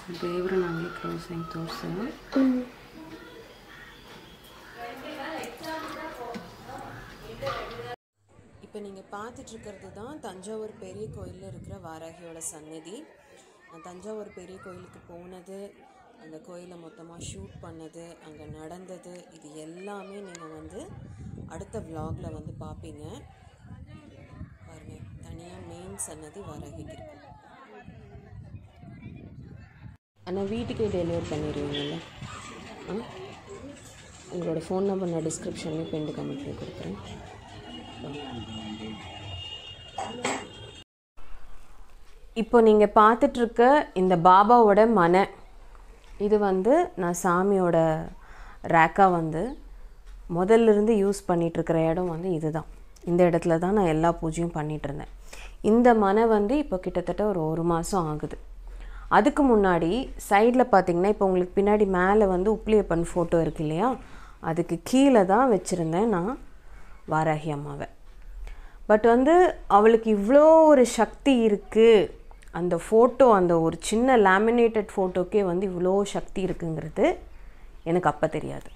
ದೇವ್ರನ್ನ ಹಂಗೆ ಕ್ಲೋಸಾಗಿ ತೋರಿಸು இப்போ நீங்கள் பார்த்துட்ருக்கிறது தான் தஞ்சாவூர் பெரிய கோயிலில் இருக்கிற வாராகியோட சந்நிதி நான் தஞ்சாவூர் பெரிய கோயிலுக்கு போனது அந்த கோயிலை மொத்தமாக ஷூட் பண்ணது அங்கே நடந்தது இது எல்லாமே நீங்கள் வந்து அடுத்த vlogல வந்து பார்ப்பீங்க பாருங்க தனியாக மெயின் சன்னதி வாராகிக்கு இருக்கு ஆனால் வீட்டுக்கே டெலிவரி பண்ணிடுவீங்கல்ல ஆ உங்களோட ஃபோன் நம்பர் நான் டிஸ்கிரிப்ஷன்லேயும் பெண்டு கமெண்ட்லேயும் கொடுக்குறேன் இப்போ நீங்கள் பார்த்துட்ருக்க இந்த பாபாவோட மனை இது வந்து நான் சாமியோட ரேக்காக வந்து முதல்ல இருந்து யூஸ் பண்ணிகிட்ருக்கிற இடம் வந்து இதுதான் இந்த இடத்துல தான் நான் எல்லா பூஜையும் பண்ணிட்டு இருந்தேன் இந்த மனை வந்து இப்போ கிட்டத்தட்ட ஒரு ஒரு மாதம் ஆகுது அதுக்கு முன்னாடி சைடில் பார்த்தீங்கன்னா இப்போ உங்களுக்கு பின்னாடி மேலே வந்து உப்ளியப்பன் ஃபோட்டோ இருக்கு இல்லையா அதுக்கு கீழே தான் வச்சுருந்தேன் நான் வாராகி அம்மாவை பட் வந்து அவளுக்கு இவ்வளோ ஒரு சக்தி இருக்குது அந்த ஃபோட்டோ அந்த ஒரு சின்ன லேமினேட்டட் ஃபோட்டோக்கே வந்து இவ்வளோ சக்தி இருக்குங்கிறது எனக்கு அப்போ தெரியாது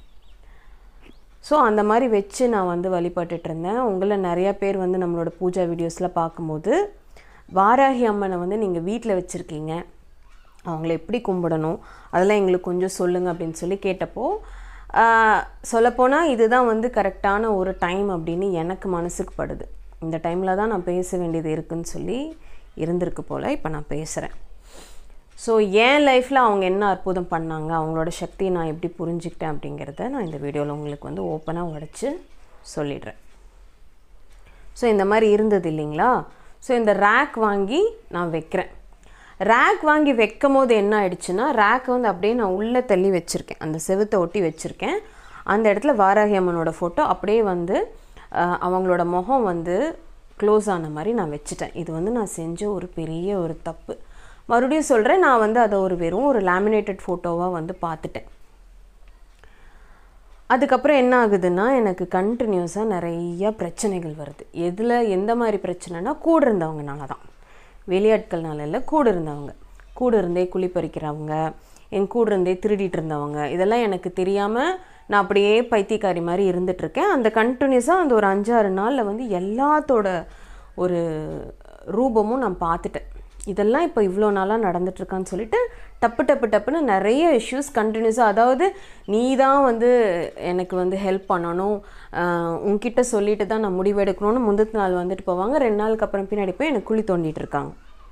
ஸோ அந்த மாதிரி வச்சு நான் வந்து வழிபட்டுட்டு இருந்தேன் உங்களை நிறையா பேர் வந்து நம்மளோட பூஜா வீடியோஸில் பார்க்கும்போது வாராகி அம்மனை வந்து நீங்கள் வீட்டில் வச்சுருக்கீங்க அவங்கள எப்படி கும்பிடணும் அதெல்லாம் எங்களுக்கு கொஞ்சம் சொல்லுங்கள் அப்படின்னு சொல்லி கேட்டப்போ சொல்லப்போனால் இதுதான் வந்து கரெக்டான ஒரு டைம் அப்படின்னு எனக்கு மனசுக்கு படுது இந்த டைமில் தான் நான் பேச வேண்டியது இருக்குன்னு சொல்லி இருந்திருக்கு போல் இப்போ நான் பேசுகிறேன் ஸோ என் லைஃப்பில் அவங்க என்ன அற்புதம் பண்ணாங்க அவங்களோட சக்தியை நான் எப்படி புரிஞ்சுக்கிட்டேன் அப்படிங்கிறத நான் இந்த வீடியோவில் உங்களுக்கு வந்து ஓப்பனாக உடச்சி சொல்லிடுறேன் ஸோ இந்த மாதிரி இருந்தது இல்லைங்களா ஸோ இந்த ரேக் வாங்கி நான் வைக்கிறேன் ரேக் வாங்கி வைக்கும் போது என்ன ஆயிடுச்சுன்னா ரேக்கை வந்து அப்படியே நான் உள்ளே தள்ளி வச்சுருக்கேன் அந்த செவுத்தை ஒட்டி வச்சுருக்கேன் அந்த இடத்துல வாராகி அம்மனோட ஃபோட்டோ அப்படியே வந்து அஹ், அவங்களோட முகம் வந்து க்ளோஸ் ஆன மாதிரி நான் வச்சுட்டேன் இது வந்து நான் செஞ்ச ஒரு பெரிய ஒரு தப்பு மறுபடியும் சொல்கிறேன் நான் வந்து அதை ஒரு வெறும் ஒரு லேமினேட்டட் ஃபோட்டோவாக வந்து பார்த்துட்டேன் அதுக்கப்புறம் என்ன ஆகுதுன்னா எனக்கு கண்டினியூஸாக நிறைய பிரச்சனைகள் வருது எதில் எந்த மாதிரி பிரச்சனைனா கூட இருந்தவங்கனால தான் வெளியாட்கள்னால இல்லை கூட இருந்தவங்க கூட இருந்தே குழி பறிக்கிறவங்க என் கூட இருந்தே திருடிட்டு இருந்தவங்க இதெல்லாம் எனக்கு தெரியாமல் நான் அப்படியே பைத்தியக்காரி மாதிரி இருந்துகிட்ருக்கேன் அந்த கண்டினியூஸாக அந்த ஒரு அஞ்சாறு நாளில் வந்து எல்லாத்தோட ஒரு ரூபமும் நான் பார்த்துட்டேன் இதெல்லாம் இப்போ இவ்வளோ நாளாக நடந்துட்டுருக்கான்னு சொல்லிட்டு டப்பு டப்பு டப்புன்னு நிறைய இஷ்யூஸ் கண்டினியூஸாக அதாவது நீ தான் வந்து எனக்கு வந்து ஹெல்ப் பண்ணணும் ஆஹ் உன்கிட்ட சொல்லிட்டு தான் நான் முடிவெடுக்கணும்னு முந்தின நாள் வந்துட்டு போவாங்க ரெண்டு நாளுக்கு அப்புறம் பின்னாடி போய் எனக்கு குழி தோண்டிட்டு இருக்காங்க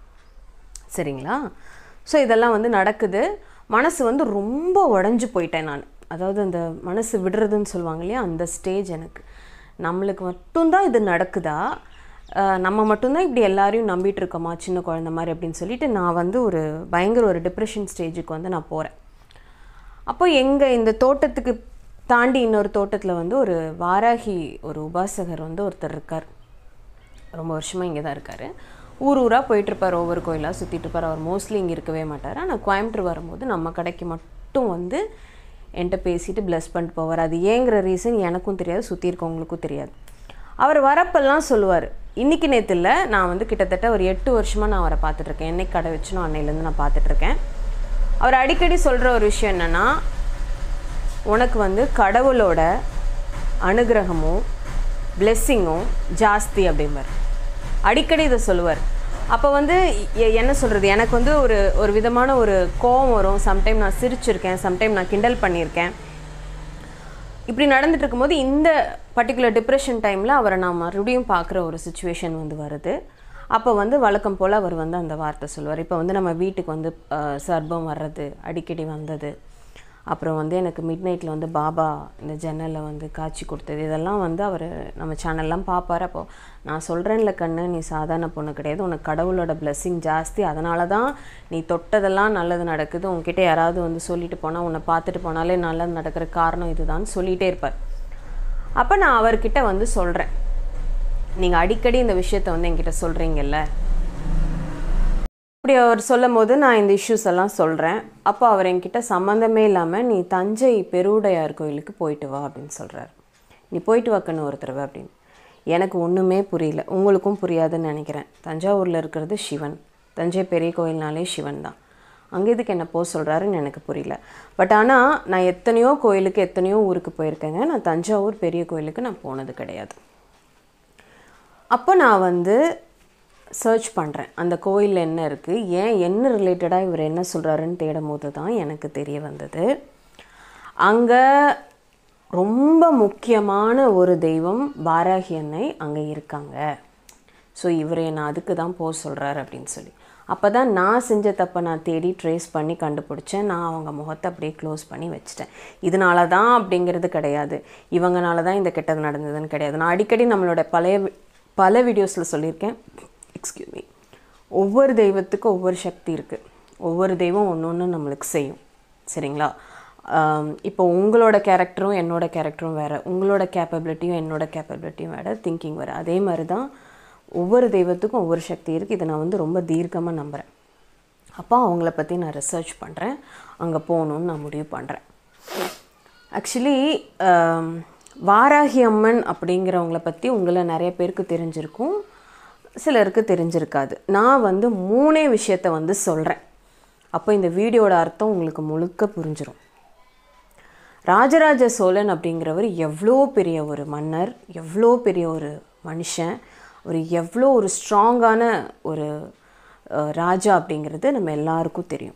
சரிங்களா ஸோ இதெல்லாம் வந்து நடக்குது மனசு வந்து ரொம்ப உடஞ்சி போயிட்டேன் நான் அதாவது அந்த மனசு விடுறதுன்னு சொல்லுவாங்க இல்லையா அந்த ஸ்டேஜ் எனக்கு நம்மளுக்கு மட்டும்தான் இது நடக்குதா அஹ் நம்ம மட்டும்தான் இப்படி எல்லாரையும் நம்பிட்டு இருக்கோமா சின்ன குழந்த மாதிரி அப்படின்னு சொல்லிட்டு நான் வந்து ஒரு பயங்கர ஒரு டிப்ரெஷன் ஸ்டேஜுக்கு வந்து நான் போகிறேன் அப்போ எங்கள் இந்த தோட்டத்துக்கு தாண்டி இன்னொரு தோட்டத்தில் வந்து ஒரு வாராகி ஒரு உபாசகர் வந்து ஒருத்தர் இருக்கார் ரொம்ப வருஷமாக இங்கே தான் இருக்கார் ஊர் ஊராக போயிட்டுருப்பார் ஒவ்வொரு கோயிலாக சுற்றிட்டு இருப்பார் அவர் மோஸ்ட்லி இங்கே இருக்கவே மாட்டார் ஆனால் கோயம்புத்தூர் வரும்போது நம்ம கடைக்கு மட்டும் வந்து என்கிட்ட பேசிட்டு ப்ளஸ் பண்ணிட்டு போவார் அது ஏங்கிற ரீசன் எனக்கும் தெரியாது சுற்றி இருக்கவங்களுக்கும் தெரியாது அவர் வரப்பெல்லாம் சொல்லுவார் இன்றைக்கி நேற்று இல்லை நான் வந்து கிட்டத்தட்ட ஒரு எட்டு வருஷமாக நான் அவரை பார்த்துட்ருக்கேன் என்னைக்கு கடை வச்சுனோ அன்னையிலேருந்து நான் பார்த்துட்ருக்கேன் அவர் அடிக்கடி சொல்கிற ஒரு விஷயம் என்னென்னா உனக்கு வந்து கடவுளோட அனுகிரகமும் பிளெஸ்ஸிங்கும் ஜாஸ்தி அப்படிம்பார் அடிக்கடி இதை சொல்லுவார் அப்போ வந்து எ- என்ன சொல்கிறது எனக்கு வந்து ஒரு ஒரு விதமான ஒரு கோவம் வரும் சம்டைம் நான் சிரிச்சிருக்கேன் சம்டைம் நான் கிண்டல் பண்ணியிருக்கேன் இப்படி நடந்துட்டு இருக்கும்போது இந்த பர்டிகுலர் டிப்ரெஷன் டைமில் அவரை நான் மறுபடியும் பார்க்குற ஒரு சுச்சுவேஷன் வந்து வருது அப்போ வந்து வழக்கம் போல் அவர் வந்து அந்த வார்த்தை சொல்லுவார் இப்போ வந்து நம்ம வீட்டுக்கு வந்து அஹ், சர்ப்பம் வர்றது அடிக்கடி வந்தது அப்புறம் வந்து எனக்கு மிட் நைட்டில் வந்து பாபா இந்த ஜன்னலில் வந்து காட்சி கொடுத்தது இதெல்லாம் வந்து அவர் நம்ம சேனல்லாம் பார்ப்பார் அப்போது நான் சொல்கிறேன்ல கண்ணு நீ சாதாரண பொண்ணு கிடையாது உனக்கு கடவுளோட blessing ஜாஸ்தி அதனால தான் நீ தொட்டதெல்லாம் நல்லது நடக்குது உன்கிட்ட யாராவது வந்து சொல்லிட்டு போனால் உன்னை பார்த்துட்டு போனாலே நல்லது நடக்கிற காரணம் இதுதான் சொல்லிகிட்டே இருப்பார் அப்போ நான் அவர்கிட்ட வந்து சொல்கிறேன் நீங்கள் அடிக்கடி இந்த விஷயத்த வந்து என்கிட்ட சொல்கிறீங்கல்ல இப்படி அவர் சொல்லும் போது நான் இந்த இஷ்யூஸ் எல்லாம் சொல்கிறேன் அப்போ அவர் என்கிட்ட சம்மந்தமே இல்லாமல் நீ தஞ்சை பெருவுடையார் கோயிலுக்கு போயிட்டு வா அப்படின்னு சொல்கிறார் நீ போயிட்டு வாக்கன்னு ஒரு தடவை அப்படின்னு எனக்கு ஒன்றுமே புரியல உங்களுக்கும் புரியாதுன்னு நினைக்கிறேன் தஞ்சாவூரில் இருக்கிறது சிவன் தஞ்சை பெரிய கோயில்னாலே சிவன் தான் அங்கே இதுக்கு என்ன போக சொல்கிறாருன்னு எனக்கு புரியல பட் ஆனால் நான் எத்தனையோ கோயிலுக்கு எத்தனையோ ஊருக்கு போயிருக்கேங்க நான் தஞ்சாவூர் பெரிய கோயிலுக்கு நான் போனது கிடையாது அப்போ நான் வந்து சர்ச் பண்ணுறேன் அந்த கோயிலில் என்ன இருக்குது ஏன் என்ன ரிலேட்டடாக இவர் என்ன சொல்கிறாருன்னு தேடும் போது தான் எனக்கு தெரிய வந்தது அங்கே ரொம்ப முக்கியமான ஒரு தெய்வம் வாராகி அன்னை அங்கே இருக்காங்க ஸோ இவர் என்னை அதுக்கு தான் போக சொல்கிறாரு அப்படின்னு சொல்லி அப்போ தான் நான் செஞ்ச தப்பை நான் தேடி ட்ரேஸ் பண்ணி கண்டுபிடிச்சேன் நான் அவங்க முகத்தை அப்படியே க்ளோஸ் பண்ணி வச்சுட்டேன் இதனால தான் அப்படிங்கிறது கிடையாது இவங்கனால தான் இந்த கெட்டது நடந்ததுன்னு கிடையாது நான் அடிக்கடி நம்மளோட பழைய வி- பல வீடியோஸில் சொல்லியிருக்கேன் எக்ஸ்கியூஸ் மீ ஒவ்வொரு தெய்வத்துக்கும் ஒவ்வொரு சக்தி இருக்குது ஒவ்வொரு தெய்வம் ஒன்று ஒன்று நம்மளுக்கு செய்யும் சரிங்களா ஆம், இப்போ உங்களோட கேரக்டரும் என்னோட கேரக்டரும் வேறு உங்களோட கேப்பபிலிட்டியும் என்னோட கேப்பபிலிட்டியும் வேறு திங்கிங் வேறு அதே மாதிரி தான் ஒவ்வொரு தெய்வத்துக்கும் ஒவ்வொரு சக்தி இருக்குது இதை நான் வந்து ரொம்ப தீர்க்கமாக நம்புகிறேன் அப்போ அவங்கள பற்றி நான் ரிசர்ச் பண்ணுறேன் அங்கே போகணுன்னு நான் முடிவு பண்ணுறேன் ஆக்சுவலி வாராகி அம்மன் அப்படிங்கிறவங்கள பற்றி உங்களை நிறைய பேருக்கு தெரிஞ்சிருக்கும் சிலருக்கு தெரிஞ்சிருக்காது நான் வந்து மூணே விஷயத்த வந்து சொல்கிறேன் அப்போ இந்த வீடியோட அர்த்தம் உங்களுக்கு முழுக்க புரிஞ்சிடும் ராஜராஜ சோழன் அப்படிங்கிறவர் எவ்வளோ பெரிய ஒரு மன்னர் எவ்வளோ பெரிய ஒரு மனுஷன் ஒரு எவ்வளோ ஒரு ஸ்ட்ராங்கான ஒரு அஹ், ராஜா அப்படிங்கிறது நம்ம எல்லாருக்கும் தெரியும்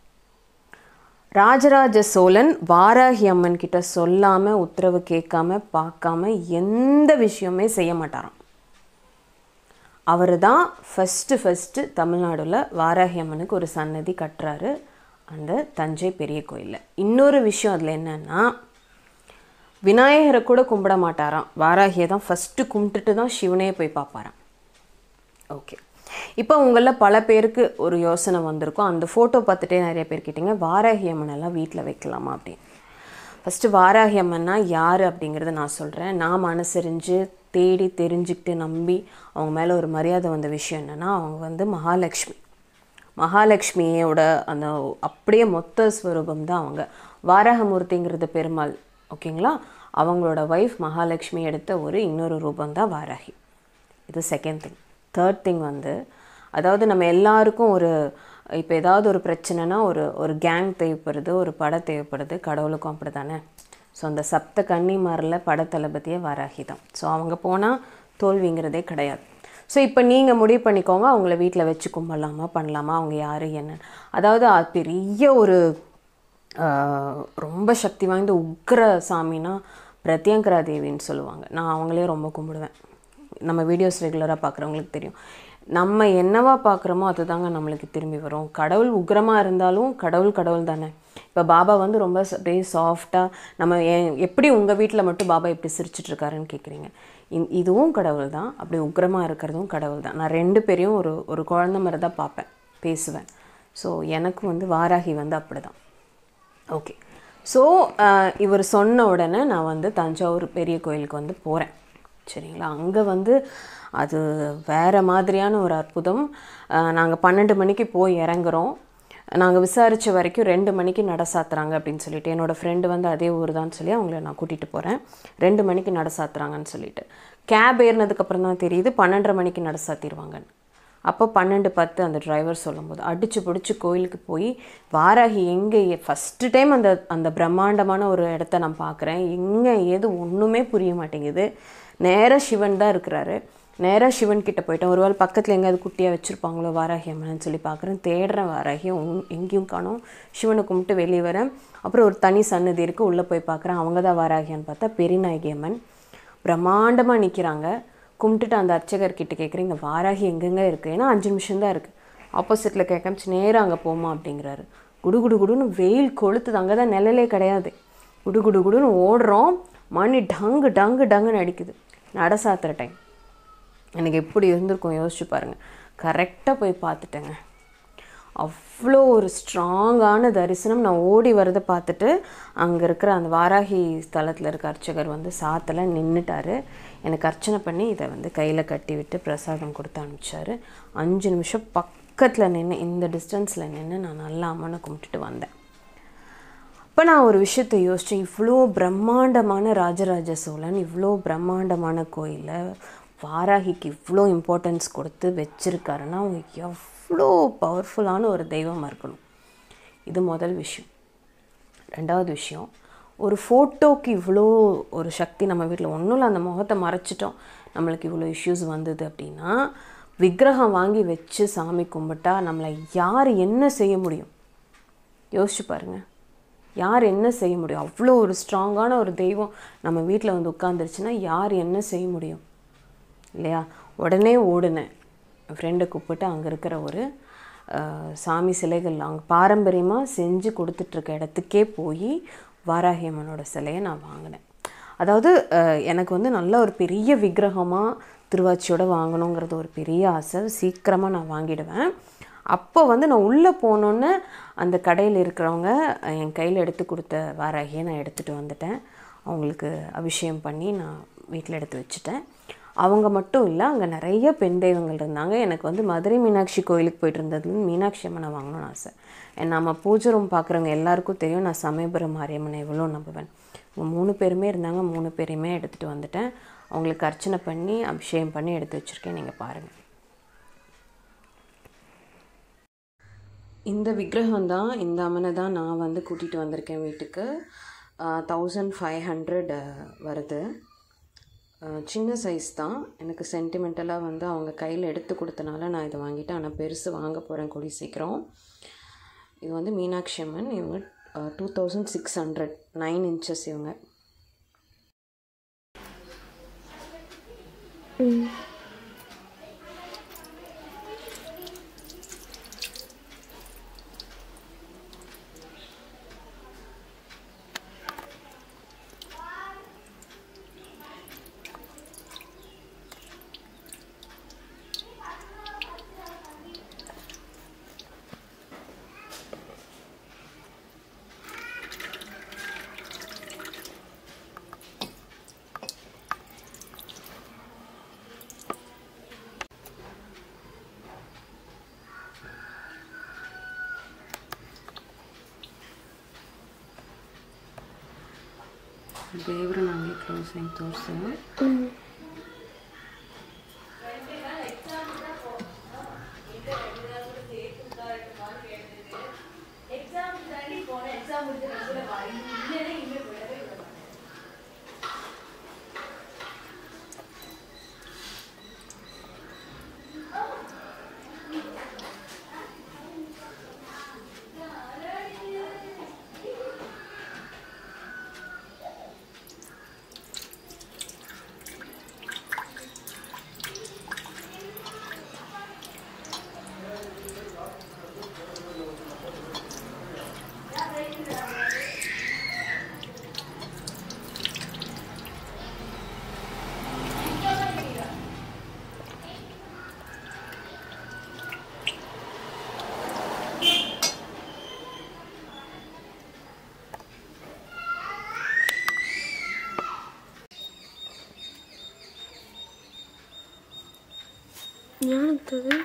ராஜராஜ சோழன் வாராகி அம்மன் கிட்ட சொல்லாமல் உத்தரவு கேட்காம பார்க்காம எந்த விஷயமே செய்ய மாட்டாராம் அவர் தான் ஃபஸ்ட்டு ஃபஸ்ட்டு தமிழ்நாடுல வாராகி அம்மனுக்கு ஒரு சன்னதி கட்டுறாரு அந்த தஞ்சை பெரிய கோயிலில் இன்னொரு விஷயம் அதில் என்னன்னா விநாயகரை கூட கும்பிட மாட்டாராம் வாராகியை தான் ஃபஸ்ட்டு கும்பிட்டுட்டு தான் சிவனையே போய் பார்ப்பாராம் ஓகே இப்போ உங்களில் பல பேருக்கு ஒரு யோசனை வந்திருக்கும் அந்த ஃபோட்டோ பார்த்துட்டே நிறைய பேர் கேட்டிங்க வாராகி அம்மன் எல்லாம் வீட்டில் வைக்கலாமா அப்படின்னு ஃபஸ்ட்டு வாராகி அம்மன்னா யார் அப்படிங்கிறத நான் சொல்கிறேன் நான் மனசறிஞ்சு தேடி தெரிஞ்சுக்கிட்டு நம்பி அவங்க மேலே ஒரு மரியாதை வந்த விஷயம் என்னென்னா அவங்க வந்து மகாலட்சுமி மகாலட்சுமியோட அந்த அப்படியே மொத்த ஸ்வரூபம் தான் அவங்க வாராகமூர்த்திங்கிறது பெருமாள் ஓகேங்களா அவங்களோட ஒய்ஃப் மகாலட்சுமி எடுத்த ஒரு இன்னொரு ரூபம் தான் வாராகி இது செகண்ட் திங் தேர்ட் திங் வந்து அதாவது நம்ம எல்லாருக்கும் ஒரு இப்போ ஏதாவது ஒரு பிரச்சனைனா ஒரு ஒரு கேங் தேவைப்படுது ஒரு படை தேவைப்படுது கடவுளுக்கும் அப்படி தானே ஸோ அந்த சப்த கன்னிமாரில் படத்தளபதியே வாராகி தான் ஸோ அவங்க போனால் தோல்விங்கிறதே கிடையாது ஸோ இப்போ நீங்கள் முடிவு பண்ணிக்கோங்க அவங்கள வீட்டில் வச்சு கும்பிடலாமா பண்ணலாமா அவங்க யார் என்ன அதாவது அது பெரிய ஒரு ஆஹ், ரொம்ப சக்தி வாய்ந்த உக்ர சாமினா பிரத்யங்கரா தேவின்னு சொல்லுவாங்க நான் அவங்களே ரொம்ப கும்பிடுவேன் நம்ம வீடியோஸ் ரெகுலராக பார்க்குறவங்களுக்கு தெரியும் நம்ம என்னவா பார்க்குறோமோ அதுதாங்க நம்மளுக்கு திரும்பி வரும் கடவுள் உக்ரமாக இருந்தாலும் கடவுள் கடவுள் தானே இப்போ பாபா வந்து ரொம்ப ச- அப்படியே சாஃப்டாக நம்ம ஏன் எப்படி உங்கள் வீட்டில் மட்டும் பாபா எப்படி சிரிச்சிட்டு இருக்காருன்னு கேட்குறீங்க இதுவும் கடவுள் தான் அப்படி உக்ரமாக இருக்கிறதும் கடவுள் தான் நான் ரெண்டு பேரையும் ஒரு ஒரு குழந்த மாதிரி தான் பார்ப்பேன் பேசுவேன் ஸோ எனக்கு வந்து வாராகி வந்து அப்படி தான் ஓகே ஸோ இவர் சொன்ன உடனே நான் வந்து தஞ்சாவூர் பெரிய கோயிலுக்கு வந்து போகிறேன் சரிங்களா அங்கே வந்து அது வேறு மாதிரியான ஒரு அற்புதம் நாங்கள் பன்னெண்டு மணிக்கு போய் இறங்குறோம் நாங்கள் விசாரித்த வரைக்கும் ரெண்டு மணிக்கு நட சாத்துறாங்க அப்படின்னு சொல்லிட்டு என்னோடய ஃப்ரெண்டு வந்து அதே ஊர் தான் சொல்லி அவங்கள நான் கூட்டிகிட்டு போகிறேன் ரெண்டு மணிக்கு நட சாத்துறாங்கன்னு சொல்லிட்டு கேப் ஏறினதுக்கப்புறம் தான் தெரியுது பன்னெண்டரை மணிக்கு நட சாத்திடுவாங்கன்னு அப்போ பன்னெண்டு பத்து அந்த டிரைவர் சொல்லும்போது அடிச்சு பிடிச்சி கோயிலுக்கு போய் வாராகி எங்கே ஃபஸ்ட்டு டைம் அந்த அந்த பிரம்மாண்டமான ஒரு இடத்த நான் பார்க்குறேன் எங்கே ஏது ஒன்றுமே புரிய மாட்டேங்குது நேராக சிவன் தான் இருக்கிறாரு நேராக சிவன் கிட்ட போயிட்டேன் ஒருவேளை பக்கத்தில் எங்கேயாவது குட்டியாக வச்சுருப்பாங்களோ வாராகி அம்மன்னு சொல்லி பார்க்குறேன் தேடுறேன் வாராகி ஒன்- எங்கேயும் காணோம் சிவனை கும்பிட்டு வெளியே வரேன் அப்புறம் ஒரு தனி சன்னதி இருக்குது உள்ளே போய் பார்க்குறேன் அவங்க தான் வாராகியான்னு பார்த்தா பெரியநாயகி அம்மன் பிரம்மாண்டமாக நிற்கிறாங்க கும்பிட்டுட்டு அந்த அர்ச்சகர் கிட்ட கேட்குறீங்க வாராகி எங்கெங்க இருக்குது ஏன்னா அஞ்சு நிமிஷம் தான் இருக்குது ஆப்போசிட்டில் கேட்காமச்சு நேராக அங்கே போமா அப்படிங்கிறாரு குடு குடு குடுன்னு வெயில் கொளுத்துது அங்கே தான் நிழலே கிடையாது குடு குடு குடுன்னு ஓடுறோம் மணி டங்கு டங்கு டங்குன்னு அடிக்குது நட சாத்துற டைம் எனக்கு எப்படி இருந்திருக்கும் யோசிச்சு பாருங்கள் கரெக்டாக போய் பார்த்துட்டேங்க அவ்வளோ ஒரு ஸ்ட்ராங்கான தரிசனம் நான் ஓடி வரதை பார்த்துட்டு அங்கே இருக்கிற அந்த வாராகி ஸ்தலத்தில் இருக்க அர்ச்சகர் வந்து சாத்தில் நின்றுட்டாரு எனக்கு அர்ச்சனை பண்ணி இதை வந்து கையில் கட்டி விட்டு பிரசாதம் கொடுத்து அனுப்பிச்சாரு அஞ்சு நிமிஷம் பக்கத்தில் நின்று இந்த டிஸ்டன்ஸில் நின்று நான் நல்லா அம்மனை கும்பிட்டுட்டு வந்தேன் இப்போ நான் ஒரு விஷயத்தை யோசித்தேன் இவ்வளோ பிரம்மாண்டமான ராஜராஜ சோழன் இவ்வளோ பிரம்மாண்டமான கோயிலில் வாராகிக்கு இவ்வளோ இம்பார்ட்டன்ஸ் கொடுத்து வச்சுருக்காருன்னா அவங்க எவ்வளோ பவர்ஃபுல்லான ஒரு தெய்வமாக இருக்கணும் இது முதல் விஷயம் ரெண்டாவது விஷயம் ஒரு ஃபோட்டோக்கு இவ்வளோ ஒரு சக்தி நம்ம வீட்டில் ஒன்றும் இல்லை அந்த முகத்தை மறைச்சிட்டோம் நம்மளுக்கு இவ்வளோ இஷ்யூஸ் வந்தது அப்படின்னா விக்கிரகம் வாங்கி வச்சு சாமி கும்பிட்டா நம்மளை யார் என்ன செய்ய முடியும் யோசிச்சு பாருங்க யார் என்ன செய்ய முடியும் அவ்வளோ ஒரு ஸ்ட்ராங்கான ஒரு தெய்வம் நம்ம வீட்டில் வந்து உட்காந்துருச்சுன்னா யார் என்ன செய்ய முடியும் இல்லையா உடனே ஓடினேன் என் ஃப்ரெண்டை கூப்பிட்டு அங்கே இருக்கிற ஒரு அஹ், சாமி சிலைகள் அங்கே பாரம்பரியமாக செஞ்சு கொடுத்துட்ருக்க இடத்துக்கே போய் வாராகி அம்மனோட சிலையை நான் வாங்கினேன் அதாவது அஹ், எனக்கு வந்து நல்ல ஒரு பெரிய விக்கிரகமாக திருவாச்சியோட வாங்கணுங்கிறது ஒரு பெரிய ஆசை சீக்கிரமாக நான் வாங்கிடுவேன் அப்போ வந்து நான் உள்ளே போனோன்னே அந்த கடையில் இருக்கிறவங்க அஹ், என் கையில் எடுத்து கொடுத்த வாராகியை நான் எடுத்துகிட்டு வந்துட்டேன் அவங்களுக்கு அபிஷேகம் பண்ணி நான் வீட்டில் எடுத்து வச்சுட்டேன் அவங்க மட்டும் இல்லை அங்கே நிறைய பெண் தெய்வங்கள் இருந்தாங்க எனக்கு வந்து மதுரை மீனாட்சி கோயிலுக்கு போயிட்டு இருந்ததுலேருந்து மீனாட்சி அம்மனை வாங்கணும்னு ஆசை ஏன்னா நம்ம பூஜை ரூம் பார்க்குறவங்க எல்லாருக்கும் தெரியும் நான் சமயபுரம் மாரியம்மனை எவ்வளோ நம்புவேன் இவங்க மூணு பேருமே இருந்தாங்க மூணு பேரையுமே எடுத்துகிட்டு வந்துட்டேன் அவங்களுக்கு அர்ச்சனை பண்ணி அபிஷேகம் பண்ணி எடுத்து வச்சுருக்கேன் நீங்கள் பாருங்கள் இந்த விக்கிரகம் தான் இந்த அம்மனை தான் நான் வந்து கூட்டிகிட்டு வந்திருக்கேன் வீட்டுக்கு தௌசண்ட் ஃபைவ் ஹண்ட்ரட் வருது ஆஹ் சின்ன சைஸ் தான் எனக்கு சென்டிமெண்டலாக வந்து அவங்க கையில் எடுத்து கொடுத்தனால நான் இதை வாங்கிட்டேன் ஆனால் பெருசு வாங்க போகிறேன் கூடி சீக்கிரம் இது வந்து மீனாட்சி அம்மன் இவங்க two thousand six hundred nine inches இவங்க ದೇವರು ನನಗೆ ಕ್ಲೋಸಿಂಗ್ ತೋರಿಸು ഞാനെത്തത്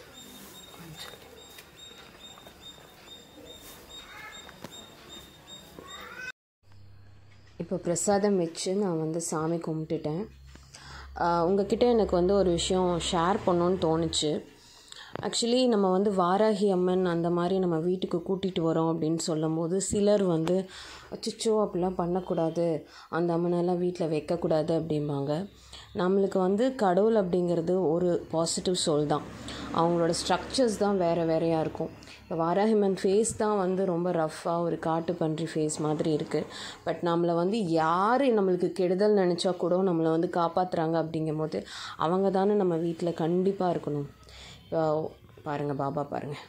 இப்போ பிரசாதம் வச்சு நான் வந்து சாமி கும்பிட்டுட்டேன் ஆஹ் உங்ககிட்ட எனக்கு வந்து ஒரு விஷயம் ஷேர் பண்ணணும்னு தோணுச்சு ஆக்சுவலி நம்ம வந்து வாராகி அம்மன் அந்த மாதிரி நம்ம வீட்டுக்கு கூட்டிகிட்டு வரோம் அப்படின்னு சொல்லும்போது சிலர் வந்து அச்சச்சோ அப்படிலாம் பண்ணக்கூடாது அந்த அம்மனெல்லாம் வீட்டில் வைக்கக்கூடாது அப்படிம்பாங்க நம்மளுக்கு வந்து கடவுள் அப்படிங்கிறது ஒரு பாசிட்டிவ் சோல் தான் அவங்களோட ஸ்ட்ரக்சர்ஸ் தான் வேறு வேறையாக இருக்கும் இப்போ வாராகிமன் ஃபேஸ் தான் வந்து ரொம்ப ரஃப்பாக ஒரு காட்டு பன்றி ஃபேஸ் மாதிரி இருக்குது பட் நம்மளை வந்து யார் நம்மளுக்கு கெடுதல் நினச்சா கூட நம்மளை வந்து காப்பாற்றுறாங்க அப்படிங்கும்போது அவங்க தானே நம்ம வீட்டில் கண்டிப்பாக இருக்கணும் இப்போ பாருங்கள் பாபா பாருங்கள்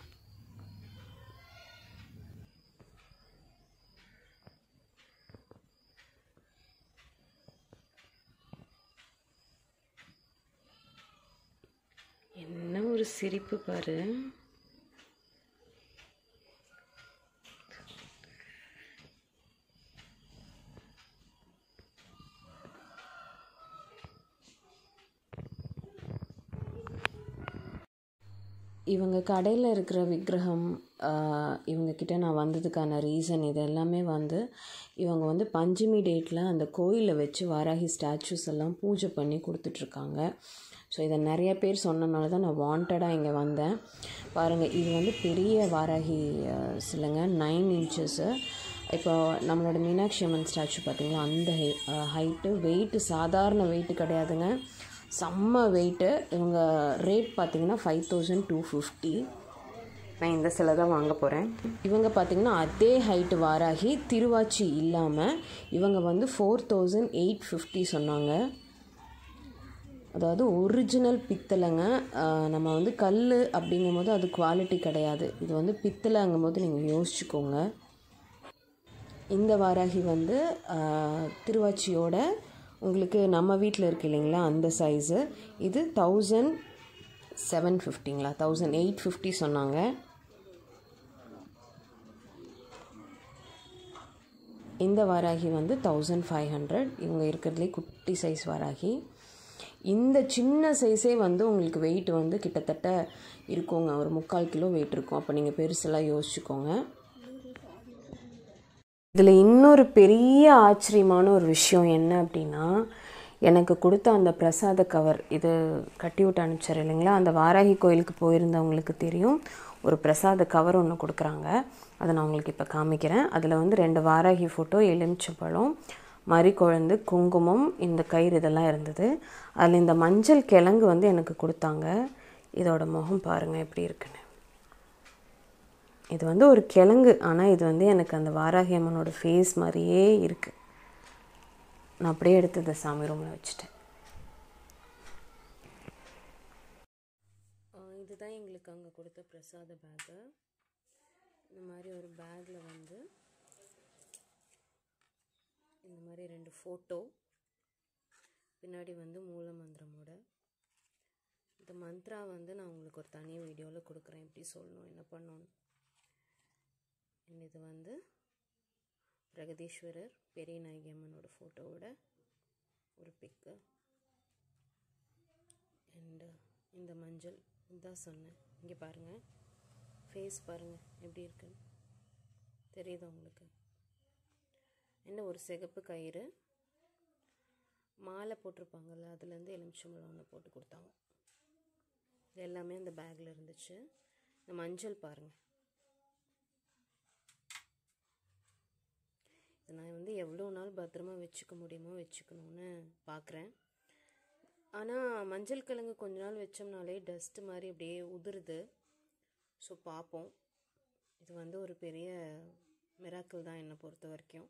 என்ன ஒரு சிரிப்பு பாரு இவங்க கடையில் இருக்கிற விக்கிரகம் ஆஹ், இவங்கக்கிட்ட நான் வந்ததுக்கான ரீசன் இது எல்லாமே வந்து இவங்க வந்து பஞ்சமி டேட்டில் அந்த கோயிலில் வச்சு வாராகி ஸ்டாச்சூஸ் எல்லாம் பூஜை பண்ணி கொடுத்துட்ருக்காங்க ஸோ இதை நிறைய பேர் சொன்னனால தான் நான் வாண்டடாக இங்கே வந்தேன் பாருங்கள் இது வந்து பெரிய வாராகி ஆஹ், சிலைங்க நைன் இன்ச்சஸ்ஸு இப்போ நம்மளோட மீனாட்சி அம்மன் ஸ்டாச்சு பார்த்தீங்களா அந்த ஹைட்டு வெயிட்டு சாதாரண வெயிட்டு கிடையாதுங்க செம்ம வெயிட்டு இவங்க ரேட் பார்த்தீங்கன்னா ஃபைவ் தௌசண்ட் டூ ஃபிஃப்டி நான் இந்த சிலை தான் வாங்க போகிறேன் இவங்க பார்த்தீங்கன்னா அதே ஹைட்டு வாராகி திருவாச்சி இல்லாமல் இவங்க வந்து ஃபோர் தௌசண்ட் எயிட் ஃபிஃப்டி சொன்னாங்க அதாவது ஒரிஜினல் பித்தளைங்க ஆஹ் நம்ம வந்து கல் அப்படிங்கும்போது அது குவாலிட்டி கிடையாது இது வந்து பித்தளைங்கும் போது நீங்கள் யோசிச்சுக்கோங்க இந்த வாராகி வந்து ஆஹ், திருவாச்சியோட உங்களுக்கு நம்ம வீட்டில் இருக்கு இல்லைங்களா அந்த சைஸு இது தௌசண்ட் செவன் ஃபிஃப்டிங்களா தௌசண்ட் எயிட் ஃபிஃப்டி சொன்னாங்க இந்த வாராகி வந்து தௌசண்ட் ஃபைவ் ஹண்ட்ரட் இவங்க இருக்கிறதுலே குட்டி சைஸ் வாராகி இந்த சின்ன சைஸே வந்து உங்களுக்கு வெயிட் வந்து கிட்டத்தட்ட இருக்குங்க ஒரு முக்கால் கிலோ வெயிட் இருக்கும் அப்போ நீங்கள் பெருசெல்லாம் யோசிச்சுக்கோங்க இதில் இன்னொரு பெரிய ஆச்சரியமான ஒரு விஷயம் என்ன அப்படின்னா எனக்கு கொடுத்த அந்த பிரசாத கவர் இது கட்டி விட்டு அனுப்பிச்சார் இல்லைங்களா அந்த வாராகி கோயிலுக்கு போயிருந்தவங்களுக்கு தெரியும் ஒரு பிரசாத கவர் ஒன்று கொடுக்குறாங்க அதை நான் உங்களுக்கு இப்போ காமிக்கிறேன் அதில் வந்து ரெண்டு வாராகி ஃபோட்டோ எலுமிச்சப்பழம் மறிக்குழந்து குங்குமம் இந்த கயிறு இதெல்லாம் இருந்தது அதில் இந்த மஞ்சள் கிழங்கு வந்து எனக்கு கொடுத்தாங்க இதோட முகம் பாருங்கள் எப்படி இருக்குன்னு இது வந்து ஒரு கிழங்கு ஆனால் இது வந்து எனக்கு அந்த வாராகி அம்மனோட ஃபேஸ் மாதிரியே இருக்குது நான் அப்படியே எடுத்து இந்த சாமி ரூமில் வச்சுட்டேன் இதுதான் எங்களுக்கு அங்கே கொடுத்த பிரசாத பேக்கு இந்த மாதிரி ஒரு பேக்கில் வந்து இந்த மாதிரி ரெண்டு ஃபோட்டோ பின்னாடி வந்து மூல மந்திரமோட இந்த மந்த்ரா வந்து நான் உங்களுக்கு ஒரு தனி வீடியோவில் கொடுக்குறேன் எப்படி சொல்லணும் என்ன பண்ணணும் இது வந்து பிரகதீஸ்வரர் பெரிய நாயகி அம்மனோட ஃபோட்டோவோட ஒரு பிக்கு அண்டு இந்த மஞ்சள் இதான் சொன்னேன் இங்கே பாருங்கள் ஃபேஸ் பாருங்கள் எப்படி இருக்குன்னு தெரியுதா உங்களுக்கு என்ன ஒரு சிகப்பு கயிறு மாலை போட்டிருப்பாங்கல்ல அதுலேருந்து எலுமிச்சம்பழம் ஒன்று போட்டு கொடுத்தாங்க இது எல்லாமே அந்த பேக்கில் இருந்துச்சு இந்த மஞ்சள் பாருங்கள் இதை நான் வந்து எவ்வளோ நாள் பத்திரமா வச்சுக்க முடியுமோ வச்சுக்கணும்னு பார்க்குறேன் ஆனால் மஞ்சள் கிழங்கு கொஞ்ச நாள் வச்சோம்னாலே டஸ்ட்டு மாதிரி அப்படியே உதிருது ஸோ பார்ப்போம் இது வந்து ஒரு பெரிய மிராக்கிள் தான் என்னை பொறுத்த வரைக்கும்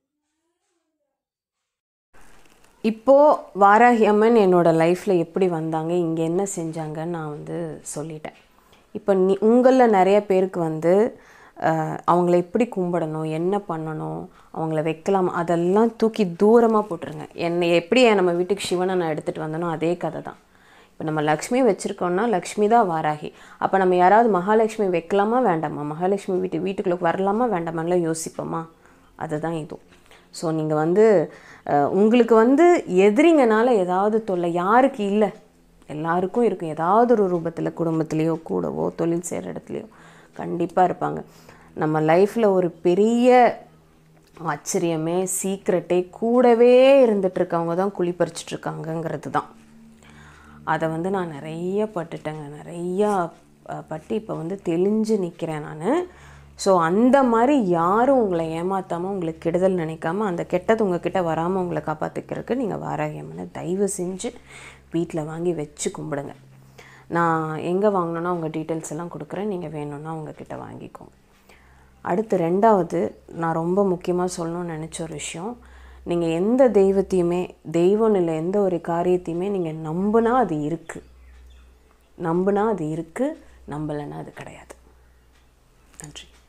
இப்போது வாராகி அம்மன் என்னோடய லைஃப்பில் எப்படி வந்தாங்க இங்கே என்ன செஞ்சாங்கன்னு நான் வந்து சொல்லிட்டேன் இப்போ நீ உங்களில் நிறைய பேருக்கு வந்து அஹ், அவங்கள எப்படி கும்பிடணும் என்ன பண்ணணும் அவங்கள வைக்கலாம் அதெல்லாம் தூக்கி தூரமாக போட்டுருங்க என்னை எப்படி நம்ம வீட்டுக்கு சிவனை நான் எடுத்துகிட்டு வந்தனோ அதே கதை தான் இப்போ நம்ம லக்ஷ்மி வச்சுருக்கோம்னா லக்ஷ்மி தான் வாராகி அப்போ நம்ம யாராவது மகாலட்சுமி வைக்கலாமா வேண்டாமா மகாலட்சுமி வீட்டு வீட்டுக்குள்ளே வரலாமா வேண்டாமான்லாம் யோசிப்போமா அதுதான் இதுவும் ஸோ நீங்கள் வந்து அஹ், உங்களுக்கு வந்து எதிரிங்கனால ஏதாவது தொல்லை யாருக்கு இல்லை எல்லாருக்கும் இருக்கும் ஏதாவது ஒரு ரூபத்தில் குடும்பத்துலேயோ கூடவோ தொழில் செய்கிற இடத்துலையோ கண்டிப்பாக இருப்பாங்க நம்ம லைஃப்பில் ஒரு பெரிய ஆச்சரியமே சீக்ரெட்டே கூடவே இருந்துகிட்ருக்கவங்க தான் குழி பறிச்சுட்டு இருக்காங்கங்கிறது தான் அதை வந்து நான் நிறைய பட்டுட்டேங்க நிறையா அஹ், பட்டு இப்போ வந்து தெளிஞ்சு நிற்கிறேன் நான் ஸோ அந்த மாதிரி யாரும் உங்களை ஏமாற்றாமல் உங்களுக்கு கெடுதல் நினைக்காம அந்த கெட்டது உங்ககிட்ட வராமல் உங்களை காப்பாற்றிக்கிறதுக்கு நீங்கள் வாராகியம்மனை தயவு செஞ்சு வீட்டில் வாங்கி வச்சு கும்பிடுங்க நான் எங்கே வாங்கினோன்னா உங்கள் டீட்டெயில்ஸ் எல்லாம் கொடுக்குறேன் நீங்கள் வேணும்னா உங்ககிட்ட வாங்கிக்கோங்க அடுத்து ரெண்டாவது நான் ரொம்ப முக்கியமாக சொல்லணும்னு நினச்ச ஒரு விஷயம் நீங்கள் எந்த தெய்வத்தையுமே தெய்வம் இல்லை எந்த ஒரு காரியத்தையுமே நீங்கள் நம்புனா அது இருக்குது நம்புனா அது இருக்குது நம்பலைன்னா அது கிடையாது நன்றி